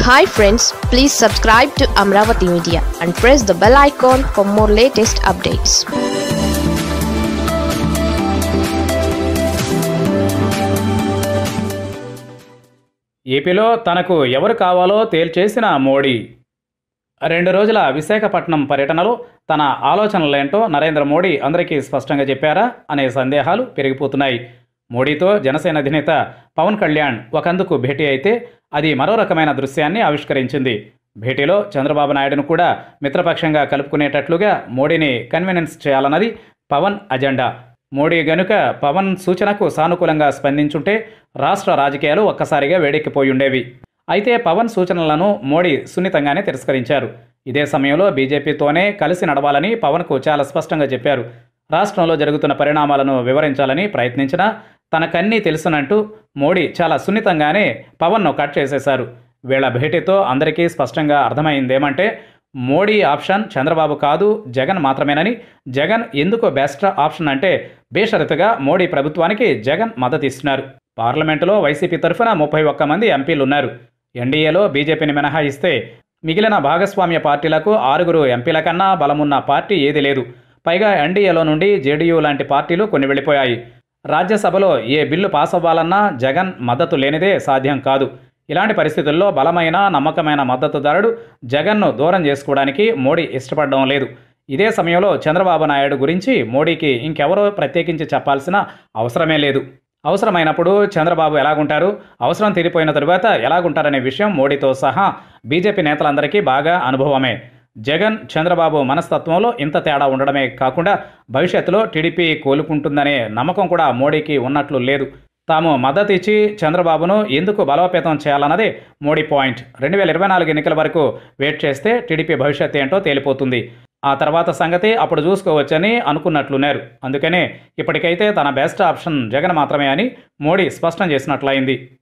hi friends please subscribe to Amaravati media and press the bell icon for more latest updates ఏపీలో తనకు ఎవరు కావాలో తేల్చేసిన మోడీ రెండు రోజుల విశాఖపట్నం పర్యటనలో తన ఆలోచనలేంటో నరేంద్ర మోడీ అందరికీ స్పష్టంగా చెప్పారా అనే సందేహాలు పెరిగిపోతున్నాయి మోడీతో జనసేన అధినేత పవన్ కళ్యాణ్ ఒకందుకు భేటీ అయితే అది మరో రకమైన దృశ్యాన్ని ఆవిష్కరించింది భేటీలో చంద్రబాబు నాయుడును కూడా మిత్రపక్షంగా కలుపుకునేటట్లుగా మోడీని కన్వీనెన్స్ చేయాలన్నది పవన్ అజెండా మోడీ గనుక పవన్ సూచనకు సానుకూలంగా స్పందించుంటే రాష్ట్ర రాజకీయాలు ఒక్కసారిగా వేడెక్కిపోయి ఉండేవి అయితే పవన్ సూచనలను మోడీ సున్నితంగానే తిరస్కరించారు ఇదే సమయంలో బీజేపీతోనే కలిసి నడవాలని పవన్కు చాలా స్పష్టంగా చెప్పారు రాష్ట్రంలో జరుగుతున్న పరిణామాలను వివరించాలని ప్రయత్నించినా తనకన్నీ తెలుసునంటూ మోడీ చాలా సున్నితంగానే పవన్ను కట్ చేసేశారు వీళ్ళ భేటీతో అందరికీ స్పష్టంగా అర్థమైందేమంటే మోడీ ఆప్షన్ చంద్రబాబు కాదు జగన్ మాత్రమేనని జగన్ ఎందుకు బెస్ట్ ఆప్షన్ అంటే బేషరతుగా మోడీ ప్రభుత్వానికి జగన్ మద్దతు ఇస్తున్నారు పార్లమెంటులో వైసీపీ తరఫున ముప్పై ఒక్క మంది ఎంపీలు ఉన్నారు ఎన్డీఏలో బీజేపీని మినహాయిస్తే మిగిలిన భాగస్వామ్య పార్టీలకు ఆరుగురు ఎంపీల కన్నా బలమున్న పార్టీ ఏది లేదు పైగా ఎన్డీఏలో నుండి జేడీయూ లాంటి పార్టీలు కొన్ని వెళ్ళిపోయాయి రాజ్యసభలో ఏ బిల్లు పాస్ అవ్వాలన్నా జగన్ మద్దతు లేనిదే సాధ్యం కాదు ఇలాంటి పరిస్థితుల్లో బలమైన నమ్మకమైన మద్దతుదారుడు జగన్ను దూరం చేసుకోవడానికి మోడీ ఇష్టపడడం లేదు ఇదే సమయంలో చంద్రబాబు నాయుడు గురించి మోడీకి ఇంకెవరో ప్రత్యేకించి చెప్పాల్సిన అవసరమే లేదు అవసరమైనప్పుడు చంద్రబాబు ఎలాగుంటారు అవసరం తీరిపోయిన తరువాత ఎలాగుంటారనే విషయం మోడీతో సహా బీజేపీ నేతలందరికీ బాగా అనుభవమే జగన్ చంద్రబాబు మనస్తత్వంలో ఇంత తేడా ఉండడమే కాకుండా భవిష్యత్తులో టీడీపీ కోలుకుంటుందనే నమ్మకం కూడా మోడీకి ఉన్నట్లు లేదు తాము మద్దతు ఇచ్చి చంద్రబాబును ఎందుకు బలోపేతం చేయాలన్నదే మోడీ పాయింట్ రెండు వేల ఇరవై నాలుగు ఎన్నికల వరకు వెయిట్ చేస్తే టీడీపీ భవిష్యత్ ఏంటో తేలిపోతుంది ఆ తర్వాత సంగతి అప్పుడు చూసుకోవచ్చని అనుకున్నట్లున్నారు అందుకనే ఇప్పటికైతే తన బెస్ట్ ఆప్షన్ జగన్ మాత్రమే అని మోడీ స్పష్టం చేసినట్లయింది